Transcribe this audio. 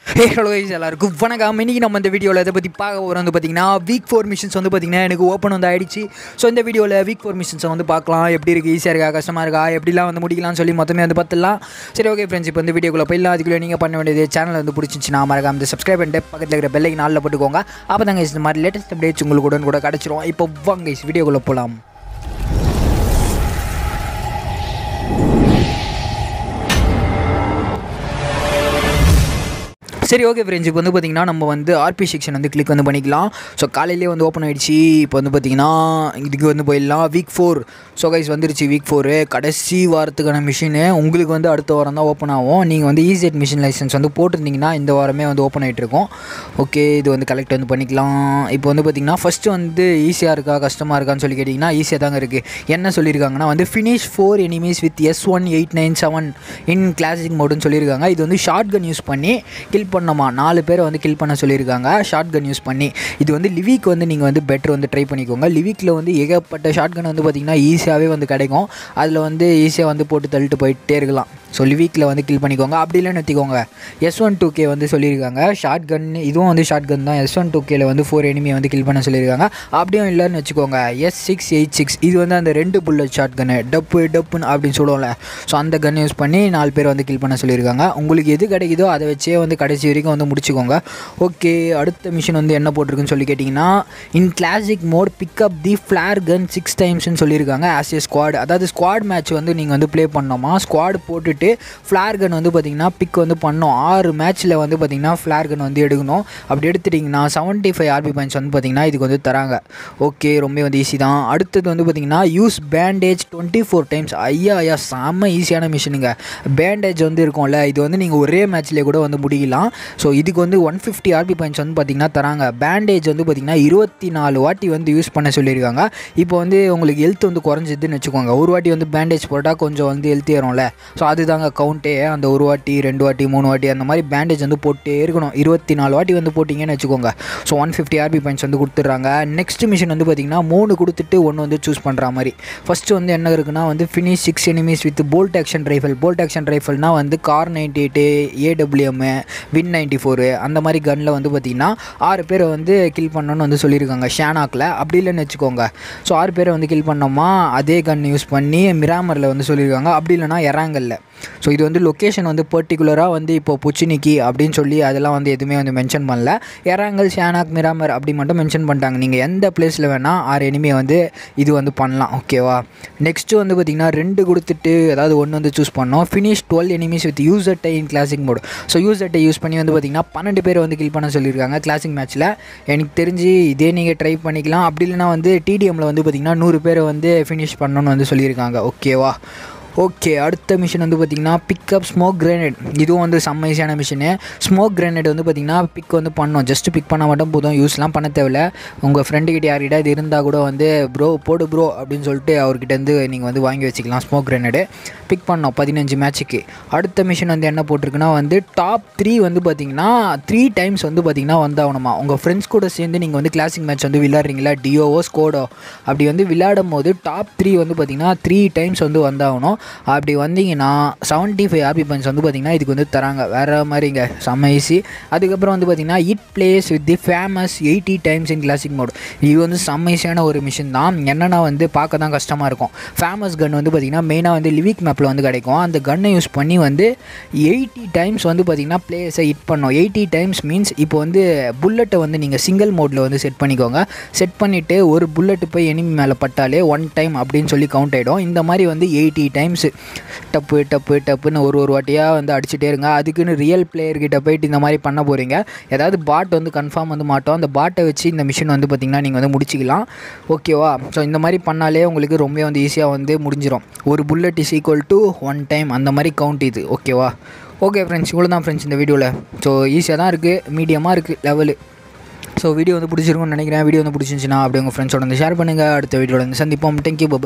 hey hello guys எல்லாருக்கும் வணக்கம் இன்னைக்கு நம்ம இந்த வீடியோவில் இதை பற்றி பார்க்க போகிறோம் வந்து பார்த்தீங்கன்னா வீக் ஃபோர் மிஷின்ஸ் வந்து பார்த்தீங்கன்னா எனக்கு ஓப்பன் வந்து ஆயிடுச்சு ஸோ இந்த வீடியோவில் வீக் ஃபோர் மிஷின்ஸை வந்து பார்க்கலாம் எப்படி இருக்குது ஈஸியாக இருக்கா கஷ்டமாக இருக்கா எப்படிலாம் வந்து முடிக்கலாம்னு சொல்லி மொத்தமே வந்து பார்த்துலாம் சரி ஓகே ஃப்ரெண்ட்ஸ் இப்போ இந்த வீடியோக்குள்ளே போயிடலாம் அதுக்குள்ளே நீங்கள் பண்ண வேண்டியது சேனல் வந்து பிடிச்சிச்சுன்னா மறக்காம இந்த சப்ஸ்கிரைப் பண்ணிட்டு பக்கத்தில் இருக்கிற பெல்லைக்கு நாளில் போட்டுக்கோங்க அப்போ தாங்க இந்த மாதிரி லேட்டஸ்ட் அப்டேட்ஸ் உங்களுக்கு உடன் கூட கிடச்சிரும் இப்போ வாங்க guys, வீடியோக்குள்ளே போகலாம் சரி ஓகே ஃப்ரெண்ட்ஸ் இப்போ வந்து பார்த்திங்கன்னா நம்ம வந்து ஆர்பி செக்ஷன் வந்து கிளிக் வந்து பண்ணிக்கலாம் ஸோ காலையிலே வந்து ஓப்பன் ஆகிடுச்சு இப்போ வந்து பார்த்திங்கன்னா இதுக்கு வந்து போயிடலாம் வீக் ஃபோர் ஸோ கைஸ் வந்துருச்சு வீக் ஃபோரு கடைசி வாரத்துக்கான மிஷினு உங்களுக்கு வந்து அடுத்த வாரம் தான் ஓப்பன் ஆகும் நீங்கள் வந்து ஈஸியட் மிஷின் லைசன்ஸ் வந்து போட்டிருந்தீங்கன்னா இந்த வாரமே வந்து ஓப்பன் ஆகிட்டு இருக்கும் ஓகே இது வந்து கலெக்ட் வந்து பண்ணிக்கலாம் இப்போ வந்து பார்த்திங்கன்னா ஃபஸ்ட்டு வந்து ஈஸியாக இருக்கா கஷ்டமாக இருக்கான்னு சொல்லி கேட்டிங்கன்னா ஈஸியாக தாங்க இருக்குது என்ன சொல்லியிருக்காங்கன்னா வந்து finish four enemies with S one eight nine seven in classic மோடுன்னு சொல்லியிருக்காங்க இது வந்து ஷார்ட் கன் யூஸ் பண்ணி கில் பண்ணோமா நாலு பேரை வந்து கில் பண்ண சொல்லியிருக்காங்க ஷார்ட் கன் யூஸ் பண்ணி இது வந்து லிவிக் வந்து நீங்கள் வந்து பெட்டர் வந்து ட்ரை பண்ணிக்கோங்க லிவிக்கில் வந்து ஏகப்பட்ட ஷார்ட் கன் வந்து பார்த்திங்கன்னா ஈஸியாகவே வந்து கிடைக்கும் அதில் வந்து ஈஸியாக வந்து போட்டு தள்ளிட்டு போயிட்டே இருக்கலாம் ஸோ லிவிக்கில் வந்து கில் பண்ணிக்கோங்க அப்படி இல்லைன்னு வச்சுக்கோங்க எஸ் ஒன் டூ கே வந்து சொல்லியிருக்காங்க ஷார்ட் கன் இதுவும் வந்து ஷார்ட் கன் தான் எஸ் ஒன் டூ கேல வந்து ஃபோர் எனிமியை வந்து கில் பண்ண சொல்லியிருக்காங்க அப்படியும் இல்லைன்னு வச்சுக்கோங்க எஸ் சிக்ஸ் எயிட் சிக்ஸ் இது வந்து அந்த ரெண்டு புல்லட் ஷார்ட் கன்னு டப்பு டப்புன்னு அப்படின்னு சொல்லுவோம்ல ஸோ அந்த கன் யூஸ் பண்ணி நாலு பேர் வந்து கில் பண்ண சொல்லியிருக்காங்க உங்களுக்கு எது கிடைக்குதோ அதை வச்சே வந்து கடைசி வரைக்கும் வந்து முடிச்சுக்கோங்க ஓகே அடுத்த மிஷின் வந்து என்ன போட்டிருக்குன்னு சொல்லி கேட்டிங்கன்னா in classic mode pick up the flare gun six டைம்ஸ்னு சொல்லியிருக்காங்க ஆஸ் ஏ ஸ்குவாட் அதாவது ஸ்குவாட் மேட்ச் வந்து நீங்கள் வந்து ப்ளே பண்ணோமா ஸ்குவாட் போட்டுட்டு ஃப்ளார் கன் வந்து பார்த்திங்கன்னா பிக் வந்து பண்ணோம் ஆறு மேட்ச்சில் வந்து பார்த்திங்கன்னா ஃப்ளார் கன் வந்து எடுக்கணும் அப்படி எடுத்துட்டிங்கன்னா செவன்ட்டி ஃபைவ் ஆர்பி பாயிண்ட்ஸ் வந்து பார்த்திங்கன்னா இதுக்கு வந்து தராங்க ஓகே ரொம்ப வந்து ஈஸி தான் அடுத்தது வந்து பார்த்திங்கன்னா use bandage twenty four times ஐயா ஐயா செம்ம ஈஸியான மிஷினுங்க பேண்டேஜ் வந்து இருக்கும்ல இது வந்து நீங்கள் ஒரே மேட்ச்லேயே கூட வந்து முடிக்கலாம் ஸோ இதுக்கு வந்து ஒன் ஃபிஃப்டி ஆர்பி பாயிண்ட்ஸ் வந்து பார்த்திங்கன்னா தராங்க பேண்டேஜ் வந்து பார்த்திங்கன்னா இருபத்தி நாலு வாட்டி வந்து யூஸ் பண்ண சொல்லியிருக்காங்க இப்போ வந்து உங்களுக்கு ஹெல்த் வந்து குறைஞ்சதுன்னு வச்சுக்கோங்க ஒரு வாட்டி வந்து பேண்டேஜ் போட்டால் கொஞ்சம் வந்து ஹெல்த் ஏறும்ல ஸோ அதுதாங்க கவுண்டே அந்த ஒரு வாட்டி ரெண்டு வாட்டி மூணு வாட்டி அந்த மாதிரி பேண்டேஜ் வந்து போட்டே இருக்கணும் இருபத்தி நாலு வாட்டி வந்து போட்டிங்கன்னு வச்சுக்கோங்க so one fifty RP points வந்து கொடுத்துட்றாங்க நெக்ஸ்ட் மிஷின் வந்து பார்த்திங்கன்னா மூணு கொடுத்துட்டு ஒன்று வந்து சூஸ் பண்ணுற மாதிரி ஃபஸ்ட்டு வந்து என்ன இருக்குன்னா வந்து finish six enemies with bolt action rifle bolt action ரைஃபிள்னால் வந்து Kar ninety eight AWM win ninety four அந்த மாதிரி கன்னில் வந்து பார்த்திங்கன்னா ஆறு பேரை வந்து கில் பண்ணணும்னு வந்து சொல்லியிருக்காங்க ஷேனாக்கில் அப்படி இல்லைன்னு வச்சுக்கோங்க ஸோ ஆறு பேரை வந்து கில் பண்ணோமா அதே கன் யூஸ் பண்ணி மிராமரில் வந்து சொல்லியிருக்காங்க அப்படி இல்லைனா எறாங்கல்ல ஸோ இது வந்து லொக்கேஷன் வந்து பர்டிகுலராக வந்து இப்போ புச்சினிக்கி அப்படின்னு சொல்லி அதெல்லாம் வந்து எதுவுமே வந்து மென்ஷன் பண்ணல எறாங்கல் ஷேனாக் மிராமர் அப்படி மட்டும் மென்ஷன் பண்ணிட்டாங்க நீங்கள் எந்த பிளேஸில் வேணால் ஆறு எனிமே வந்து இது வந்து பண்ணலாம் ஓகேவா நெக்ஸ்ட்டு வந்து பார்த்திங்கன்னா ரெண்டு கொடுத்துட்டு அதாவது ஒன்று வந்து சூஸ் பண்ணோம் finish twelve enemies with user tie in classic mode so user tie use பண்ணி வந்து பார்த்திங்கன்னா பன்னெண்டு பேர் வந்து கில் பண்ண சொல்லியிருக்காங்க கிளாசிக் மேட்ச்சில் எனக்கு தெரிஞ்சு இதே நீங்கள் ட்ரை பண்ணிக்கலாம் அப்படி இல்லைனா வந்து டிடிஎம்மில் வந்து பார்த்திங்கன்னா நூறு பேரை வந்து ஃபினிஷ் பண்ணணும்னு வந்து சொல்லியிருக்காங்க ஓகேவா ஓகே அடுத்த மிஷின் வந்து பார்த்திங்கன்னா பிக்கப் ஸ்மோக் கிரேனேட் இதுவும் வந்து செம்ம ஈஸியான மிஷினு ஸ்மோக் கிரேனேட் வந்து பார்த்திங்கன்னா பிக் வந்து பண்ணோம் ஜஸ்ட் பிக் பண்ணால் மட்டும் போதும் யூஸ்லாம் பண்ண தேவையில்ல உங்கள் ஃப்ரெண்டுக்கிட்ட யார்கிட்ட இது இருந்தால் கூட வந்து ப்ரோ போடு ப்ரோ அப்படின்னு சொல்லிட்டு அவர்கிட்டேருந்து நீங்கள் வந்து வாங்கி வச்சுக்கலாம் ஸ்மோக் கிரேனேடு பிக் பண்ணோம் பதினஞ்சு மேட்ச்சுக்கு அடுத்த மிஷின் வந்து என்ன போட்டிருக்குன்னா வந்து டாப் த்ரீ வந்து பார்த்திங்கன்னா த்ரீ டைம்ஸ் வந்து பார்த்திங்கன்னா வந்தாகணுமா உங்கள் ஃப்ரெண்ட்ஸ் கூட சேர்ந்து நீங்கள் வந்து கிளாசிக் மேட்ச் வந்து விளையாடுறீங்களா டியோவோ ஸ்கோடோ அப்படி வந்து விளையாடும் போது டாப் த்ரீ வந்து பார்த்திங்கன்னா த்ரீ டைம்ஸ் வந்து வந்தாகணும் அப்படி வந்தீங்கன்னா செவன்ட்டி ஃபைவ் ஆர்பி பாயிண்ட்ஸ் வந்து பார்த்திங்கன்னா இதுக்கு வந்து தராங்க வேறு மாதிரிங்க செம்ம ஈஸி அதுக்கப்புறம் வந்து பார்த்திங்கன்னா it plays with the famous eighty times in classic mode இது வந்து செம்ம ஈஸியான ஒரு மிஷின் தான் என்னென்னா வந்து பார்க்க தான் கஷ்டமாக இருக்கும் ஃபேமஸ் கன் வந்து பார்த்திங்கன்னா மெயினாக வந்து லிவிக் மேப்பில் வந்து கிடைக்கும் அந்த கன்னை யூஸ் பண்ணி வந்து எயிட்டி டைம்ஸ் வந்து பார்த்திங்கன்னா பிளேஸை ஹிட் பண்ணோம் எயிட்டி டைம்ஸ் மீன்ஸ் இப்போ வந்து புல்லட்டை வந்து நீங்கள் சிங்கிள் மோடில் வந்து செட் பண்ணிக்கோங்க செட் பண்ணிவிட்டு ஒரு புல்லட்டு போய் எனிமி மேலே பட்டாலே ஒன் டைம் அப்படின்னு சொல்லி கவுண்ட் ஆகிடும் இந்த மாதிரி வந்து எயிட்டி டைம்ஸ் டப்பு டப்பு டப்புன்னு ஒரு ஒரு வாட்டியாக வந்து அடிச்சுட்டே இருங்க அதுக்குன்னு ரியல் பிளேயர்கிட்ட போயிட்டு இந்த மாதிரி பண்ண போகிறீங்க ஏதாவது பாட் வந்து கன்ஃபார்ம் வந்து மாட்டோம் அந்த பாட்டை வச்சு இந்த மிஷின் வந்து பார்த்திங்கன்னா நீங்கள் வந்து முடிச்சிக்கலாம் ஓகேவா ஸோ இந்த மாதிரி பண்ணாலே உங்களுக்கு ரொம்ப வந்து ஈஸியாக வந்து முடிஞ்சிடும் ஒரு bullet is equal to one time அந்த மாதிரி கவுண்ட் இது ஓகேவா ஓகே ஃப்ரெண்ட்ஸ் இவ்வளோ தான் ஃப்ரெண்ட்ஸ் இந்த வீடியோவில் ஸோ ஈஸியாக தான் இருக்குது மீடியமாக இருக்குது லெவலு ஸோ வீடியோ வந்து பிடிச்சிருக்கும்னு நினைக்கிறேன் வீடியோ வந்து பிடிச்சிருந்துச்சுன்னா அப்படி உங்கள் ஃப்ரெண்ட்ஸோட வந்து ஷேர் பண்ணுங்கள் அடுத்த வீடியோவில் வந்து சந்திப்போம் தேங்க்யூ